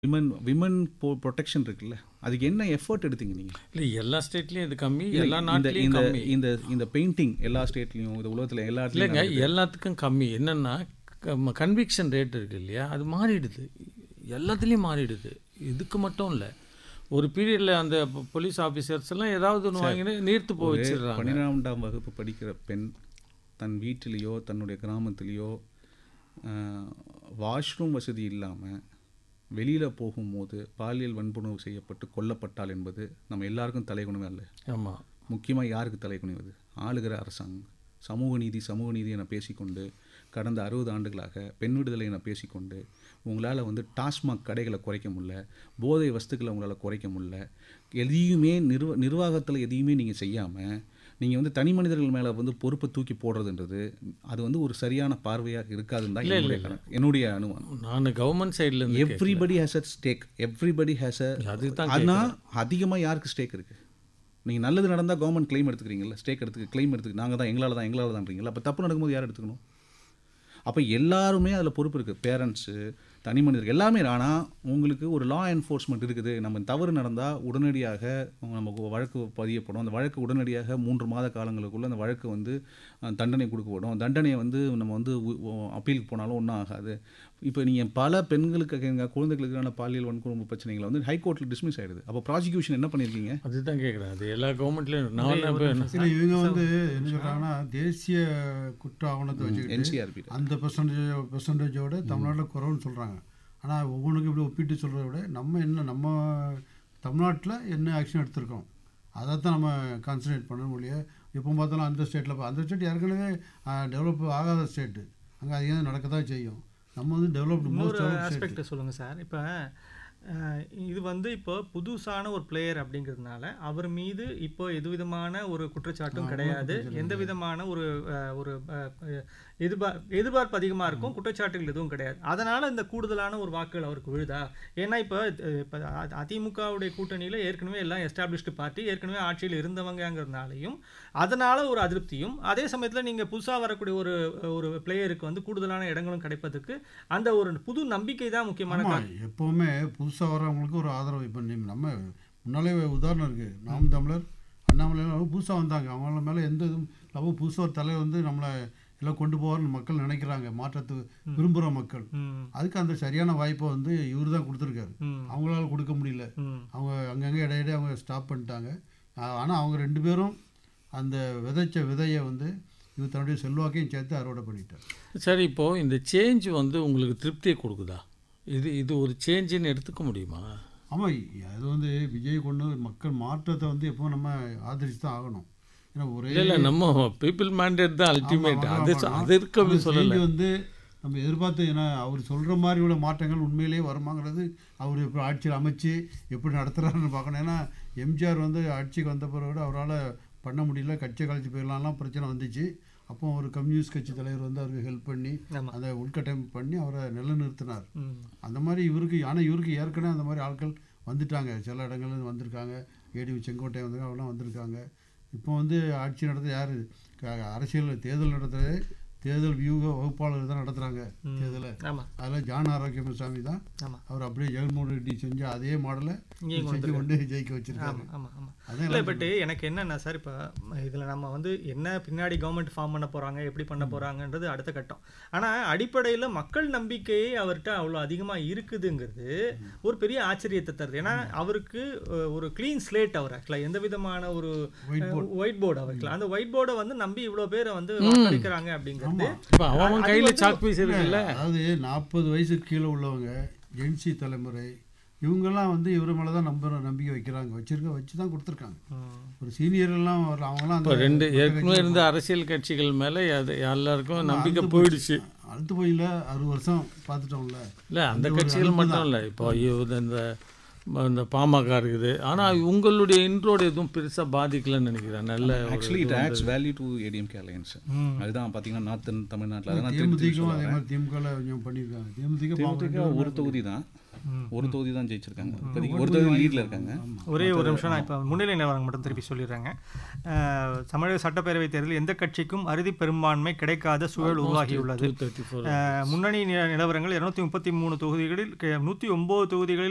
Women women protection இருக்குல்ல அதுக்கு என்ன எஃபர்ட் எடுத்தீங்க நீங்கள் இல்லை எல்லா ஸ்டேட்லேயும் இது கம்மி இல்ல, எல்லா இந்த நாட்டிலையும் இந்த கம்மி இந்த இந்த பெயிண்டிங் எல்லா ஸ்டேட்லேயும் இந்த உலகத்தில் எல்லா இல்லைங்க இடத்துலையும் எல்லாத்துக்கும் கம்மி என்னென்னா கன்விக்ஷன் ரேட் இருக்கு இல்லையா அது மாறிடுது எல்லாத்துலேயும் மாறிடுது இதுக்கு மட்டும் இல்லை ஒரு பீரியடில் அந்த போலீஸ் ஆஃபீஸர்ஸ் எல்லாம் ஏதாவது ஒன்று வாங்கினு நீர்த்து போய் வச்சிடுறாங்க பன்னிரெண்டாம் வகுப்பு படிக்கிற பெண் தன் வீட்டிலேயோ தன்னுடைய கிராமத்திலேயோ வாஷ்ரூம் வசதி இல்லாமல் வெளியில் போகும்போது பாலியல் வன்புணர்வு செய்யப்பட்டு கொல்லப்பட்டால் என்பது நம்ம எல்லாருக்கும் தலைகுணமே அல்ல ஆமாம் முக்கியமாக யாருக்கு தலைகுனிவது ஆளுகிற அரசாங்கம் சமூக நீதி சமூக நீதி என பேசிக்கொண்டு கடந்த அறுபது ஆண்டுகளாக பெண் விடுதலை என பேசிக்கொண்டு உங்களால் வந்து டாஸ்மாக் கடைகளை குறைக்க முடியல போதை வஸ்துக்களை உங்களால் குறைக்க முடியல எதையுமே நிர்வ நிர்வாகத்தில் எதையுமே நீங்கள் செய்யாமல் நீங்கள் வந்து தனி மனிதர்கள் மேலே வந்து பொறுப்பை தூக்கி போடுறதுன்றது அது வந்து ஒரு சரியான பார்வையாக இருக்காதுன்னு தான் என்னுடைய கணக்கு- என்னுடைய அனுமானம் நான் கவர்மெண்ட் சைட்லேருந்து everybody has a stake everybody has a அதுதான் ஆனால் அதிகமாக யாருக்கு ஸ்டேக் இருக்குது நீங்கள் நல்லது நடந்தால் கவர்மெண்ட் claim எடுத்துக்கிறீங்கல்ல ஸ்டேக் எடுத்துக்க claim எடுத்துக்க நாங்கள் தான் எங்களால் தான் எங்களால் தான்றீங்களா அப்போ தப்பு நடக்கும்போது யார் எடுத்துக்கணும் அப்போ எல்லாருமே அதில் பொறுப்பு இருக்குது பேரண்ட்ஸு தனி மனிதர்கள் எல்லாமே ஆனால் உங்களுக்கு ஒரு லா என்ஃபோர்ஸ்மெண்ட் இருக்குது நம்ம தவறு நடந்தால் உடனடியாக நமக்கு வழக்கு பதியப்படும் அந்த வழக்கு உடனடியாக மூன்று மாத காலங்களுக்குள்ள அந்த வழக்கு வந்து அஹ், தண்டனை கொடுக்கப்படும் தண்டனையை வந்து நம்ம வந்து அப்பீலுக்கு போனாலும் ஒன்றும் ஆகாது இப்போ நீங்கள் பல பெண்களுக்கு எங்கள் குழந்தைகளுக்கான பாலியல் வன்கொடுமை பிரச்சனைகளை வந்து ஹைகோர்ட்டில் டிஸ்மிஸ் ஆயிடுது அப்போ ப்ராசிக்யூஷன் என்ன பண்ணியிருக்கீங்க அதுதான் கேட்குறேன் அது எல்லா கவர்மெண்ட்லேயும் நான் இப்போ என்ன இல்லை இவங்க வந்து என்ன சொல்றாங்கன்னா தேசிய குற்ற ஆவணத்தை வச்சுக்கிட்டு என்சிஆர்பி அந்த பெர்சன்டேஜ் பெர்சன்டேஜோட தமிழ்நாட்டில் குறைவுன்னு சொல்கிறாங்க ஆனால் ஒவ்வொன்றுக்கும் இப்படி ஒப்பிட்டு சொல்கிறத விட நம்ம என்ன நம்ம தமிழ்நாட்டில் என்ன ஆக்ஷன் எடுத்திருக்கோம் அதை தான் நம்ம கான்சன்ட்ரேட் பண்ணணும் ஒழிய எப்போ பார்த்தாலும் அந்த ஸ்டேட்டில் அந்த ஸ்டேட் ஏற்கனவே டெவலப் ஆகாத ஸ்டேட்டு அங்கே அதிகம் நடக்க தான் செய்யும் நம்ம வந்து டெவலப்டு மோஸ்ட் இன்னொரு டெவலப் ஸ்டேட் ஆஸ்பெக்ட் சொல்லுங்கள் சார் இப்போ இது வந்து இப்போ புதுசான ஒரு பிளேயர் அப்படிங்கிறதுனால அவர் மீது இப்போ எது விதமான ஒரு குற்றச்சாட்டும் கிடையாது எந்த விதமான ஒரு அஹ், ஒரு அஹ், எதிர்பார் எதிர்பார்ப்பு அதிகமாக இருக்கும் குற்றச்சாட்டுகள் எதுவும் கிடையாது அதனால இந்த கூடுதலான ஒரு வாக்குகள் அவருக்கு விழுதா ஏன்னா இப்போ அஹ், இப்போ அ- அதிமுகவுடைய கூட்டணியில் ஏற்கனவே எல்லாம் எஸ்டாப்ளிஷ்டு பார்ட்டி ஏற்கனவே ஆட்சியில் இருந்தவங்கங்கிறதுனாலையும் அதனால ஒரு அதிருப்தியும் அதே சமயத்தில் நீங்கள் புதுசாக வரக்கூடிய ஒரு ஒரு பிளேயருக்கு வந்து கூடுதலான இடங்களும் கிடைப்பதற்கு அந்த ஒரு புது நம்பிக்கை தான் முக்கியமான ஆமாம் எப்போவுமே புதுசாக வர்றவங்களுக்கு ஒரு ஆதரவு இப்போ நீ நம்ம முன்னாலே உதாரணம் இருக்குது நாம் தமிழர் அண்ணாமலை புதுசாக வந்தாங்க அவங்கள மேலே எந்த இதுவும் நம்ம புதுசாக ஒரு தலைவர் வந்து நம்மளை எல்லாம் கொண்டு போவார்னு மக்கள் நினைக்கிறாங்க மாற்றத்து விரும்புகிற மக்கள் ம், அதுக்கு அந்த சரியான வாய்ப்பை வந்து இவர் தான் கொடுத்துருக்காரு ம், அவங்களால கொடுக்க முடியல ம். அவங்க அங்கங்கே இடையிடையே அவங்க ஸ்டாப் பண்ணிட்டாங்க ஆனால் அவங்க ரெண்டு பேரும் அந்த விதைச்ச விதையை வந்து இவர் தன்னுடைய செல்வாக்கையும் சேர்த்து அறுவடை பண்ணிட்டார் சரி இப்போது இந்த சேஞ்ச் வந்து உங்களுக்கு திருப்தியை கொடுக்குதா இது இது ஒரு சேஞ்சுன்னு எடுத்துக்க முடியுமா ஆமாம் அது வந்து விஜய் கொண்டு மக்கள் மாற்றத்தை வந்து எப்போ நம்ம ஆதரிச்சு தான் ஆகணும் ஏன்னா ஒரே இல்லை இல்லை நம்ம பீப்புள் மேண்டேட் தான் அல்டிமேட் ஆமா, அது ஆமா. அது இருக்க அந்த சொல்லலை change வந்து நம்ம எதிர்பார்த்து ஏன்னா அவர் சொல்கிற மாதிரி உள்ள மாற்றங்கள் உண்மையிலேயே வருமாங்கிறது அவர் எப்படி ஆட்சியில் அமைச்சு எப்படி நடத்துகிறாருன்னு பார்க்கணும் ஏன்னா எம்ஜிஆர் வந்து ஆட்சிக்கு வந்த பிறகு அவரால் பண்ண முடியல கட்சி கழிச்சு போயிடலாம்லாம் பிரச்சனை வந்துச்சு அப்போ ஒரு கம்யூனிஸ்ட் கட்சி தலைவர் வந்து அவருக்கு ஹெல்ப் பண்ணி ஆமா. அந்த உள்கட்டமைப்பு பண்ணி அவரை நிலைநிறுத்தினார் ம். அந்த மாதிரி இவருக்கு ஆனால் இவருக்கு ஏற்கனவே அந்த மாதிரி ஆட்கள் வந்துட்டாங்க சில இடங்கள்ல இருந்து வந்திருக்காங்க ஏடி செங்கோட்டை வந்து அவெல்லாம் வந்திருக்காங்க இப்போ வந்து ஆட்சி நடத்த யார் அரசியல் தேர்தல் நடத்துறது தேர்தல் வியூக வகுப்பாளர் தான் நடத்துகிறாங்க தேர்தலை ஆமா அதில் ஜான் ஆரோக்கியமசாமி தான் ஆமா அவர் அப்படியே ஜெகன்மோகன் ரெட்டி செஞ்ச அதே மாடலை இங்கேயும் செஞ்சு கொண்டு ஜெயிக்க வச்சிருக்காரு ஆமா ஆமா ஆமா அதான் இல்லை பட் எனக்கு என்னன்னா சார் இப்போ இதில் நம்ம வந்து என்ன பின்னாடி கவர்மெண்ட் ஃபார்ம் பண்ண போகிறாங்க எப்படி பண்ண போகிறாங்கன்றது அடுத்த கட்டம் ஆனால் அடிப்படையில் மக்கள் நம்பிக்கையே அவர்கிட்ட அவ்வளோ அதிகமாக இருக்குதுங்கிறது ஒரு பெரிய ஆச்சரியத்தை தருது ஏன்னா அவருக்கு அஹ், ஒரு க்ளீன் ஸ்லேட் அவர் ஆக்சுவலாக எந்த விதமான ஒரு ஒயிட் போர்டு அவருக்கு அந்த ஒயிட் போர்டை வந்து நம்பி இவ்வளோ பேரை வந்து வாக்களிக்கிறாங்க அப்படிங்கிறது இப்போ அவன் கையில் சாக் பீஸ் இருக்குல்ல அதாவது நாற்பது வயசுக்கு கீழே உள்ளவங்க ஜென்சி தலைமுறை இவங்கெல்லாம் வந்து இவர் மேலே தான் நம்புற நம்பிக்கை வைக்கிறாங்க வச்சிருக்க வச்சு தான் கொடுத்துருக்காங்க ம். ஒரு சீனியர்லாம் வரல அவங்களாம் இப்போ அந்த ரெண்டு ஏற்கனவே இருந்த அரசியல் கட்சிகள் மேலே அது எல்லாருக்கும் நம்பிக்கை போயிடுச்சு அடுத்து போயில அறுபது வருஷம் பார்த்துட்டோம்ல இல்லை அந்த கட்சிகள் மட்டும் இல்லை இப்போ ஐயோ, இது இந்த இந்த பாமக இருக்குது ஆனால் உங்களுடைய இன்ட்ரோடு எதுவும் பெருசாக பாதிக்கலன்னு நினைக்கிறேன் நல்ல ஒரு actually it adds value to ADMK alliance அதுதான் பார்த்தீங்கன்னா நார்த்தன் தமிழ்நாட்டில் அதெல்லாம் திருப்பி திருப்பி தேமுதிகவும் அதே சொல்றேன். மாதிரி திமுகவில் கொஞ்சம் பண்ணியிருக்காங்க தேமுதிக தேமுதிக ஒரு தொகுதி தான் ஒரு தொகுதி தான் ஜெயிச்சிருக்காங்க இப்போதைக்கு ஒரு தொகுதி லீட்ல இருக்காங்க ஒரே ஒரு நிமிஷம் நான் இப்போ முன்னிலை நிலவரம் மட்டும் திருப்பி சொல்லிடுறேங்க அஹ், தமிழக சட்டப்பேரவை தேர்தலில் எந்த கட்சிக்கும் அறுதி பெரும்பான்மை கிடைக்காத சூழல் உருவாகியுள்ளது தேர்ட்டி ஃபோர் அஹ், முன்னணி நி- நிலவரங்கள் இருநூத்தி முப்பத்தி மூணு தொகுதிகளில் நூற்றி ஒம்பது தொகுதிகளில்